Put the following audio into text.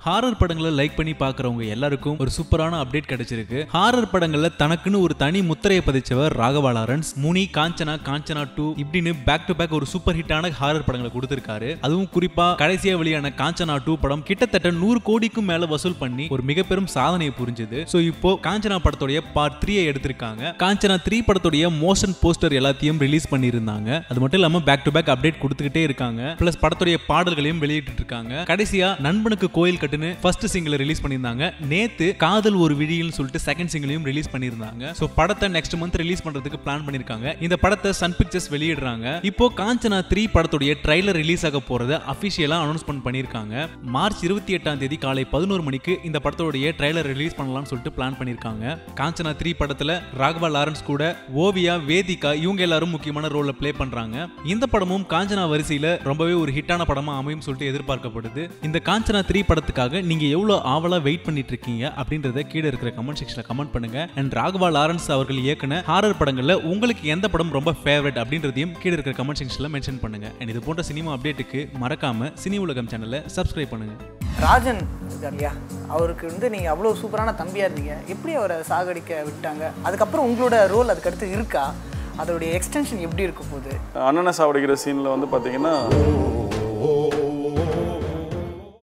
horror படங்களை like பண்ணி பார்க்குறவங்க எல்லாருக்கும் ஒரு சூப்பரான அப்டேட் கிடைச்சிருக்கு ஹாரர் படங்கள்ல தனக்குன்னு ஒரு தனி முத்திரையை பதிச்சவர் ராகவா லாரன்ஸ் முனி காஞ்சனா காஞ்சனா டூ இப்படின்னு பேக் டு பேக் ஒரு சூப்பர் ஹிட்டான ஹாரர் படங்களை கொடுத்திருக்காரு அதுவும் குறிப்பா கடைசியா வெளியான காஞ்சனா டூ படம் கிட்டத்தட்ட நூறு கோடிக்கும் மேல வசூல் பண்ணி ஒரு மிக பெரும் சாதனையை புரிஞ்சுது ஸோ இப்போ காஞ்சனா படத்துடைய பார்ட் த்ரீயை எடுத்திருக்காங்க காஞ்சனா த்ரீ படத்துடைய மோஷன் போஸ்டர் எல்லாத்தையும் ரிலீஸ் பண்ணியிருந்தாங்க அது மட்டும் இல்லாம பேக் டு பேக் அப்டேட் கொடுத்துக்கிட்டே இருக்காங்க பிளஸ் படத்துடைய பாடல்களையும் வெளியிட்டு இருக்காங்க கடைசியா நண்பனுக்கு கோயில் கட்டுன்னு ஃபர்ஸ்ட் சிங்கிள் ரிலீஸ் பண்ணியிருந்தாங்க நேத்து காதல் ஒரு விழின்னு சொல்லிட்டு செகண்ட் சிங்கிளையும் ரிலீஸ் பண்ணியிருந்தாங்க ஸோ படத்தை நெக்ஸ்ட் மந்த் ரிலீஸ் பண்றதுக்கு பிளான் பண்ணிருக்காங்க இந்த படத்தை சன் பிக்சர்ஸ் வெளியிடுறாங்க இப்போ காஞ்சனா த்ரீ படத்துடைய ட்ரைலர் ரிலீஸ் ஆக போறத அபிஷியலா அனௌன்ஸ்மெண்ட் பண்ணிருக்காங்க மார்ச் இருபத்தி எட்டாம் தேதி காலை பதினோரு மணிக்கு இந்த படத்தோடைய ட்ரைலர் ரிலீஸ் பண்ணலாம்னு சொல்லிட்டு பிளான் பண்ணிருக்காங்க காஞ்சனா த்ரீ படத்துல ராகவா லாரன்ஸ் கூட ஓவியா வேதிகா இவங்க எல்லாரும் முக்கியமான ரோல்ல ப்ளே பண்றாங்க இந்த படமும் காஞ்சனா வரிசையில ரொம்பவே ஒரு ஹிட்டான படமா அமையும் சொல்லிட்டு எதிர்பார்க்கப்படுது இந்த காஞ்சனா த்ரீ படத்துக்காக நீங்க எவ்வளவு ஆவலா வெயிட் பண்ணிட்டு இருக்கீங்க அப்படின்றத கீழே இருக்கிற கமெண்ட் செக்ஷன்ல கமெண்ட் பண்ணுங்க அண்ட் ராகவா லாரன்ஸ் அவர்கள் இயக்குன ஹாரர் படங்கள்ல உங்களுக்கு எந்த படம் ரொம்ப ஃபேவரட் அப்படின்றதையும் கீழே இருக்கிற கமெண்ட் செக்ஷன்ல மென்ஷன் பண்ணுங்க அண்ட் இது போன்ற சினிமா அப்டேட்டுக்கு மறக்காம சினி உலகம் சேனலை சப்ஸ்கிரைப் பண்ணுங்க ராஜன் இருக்கார் இல்லையா அவருக்கு வந்து நீங்கள் அவ்வளோ சூப்பரான தம்பியாக இருந்தீங்க எப்படி அவரை சாகடிக்க விட்டாங்க அதுக்கப்புறம் உங்களோட ரோல் அதுக்கடுத்து இருக்கா அதோடைய எக்ஸ்டென்ஷன் எப்படி இருக்க போகுது அண்ணனை சாவடிக்கிற சீனில் வந்து பார்த்தீங்கன்னா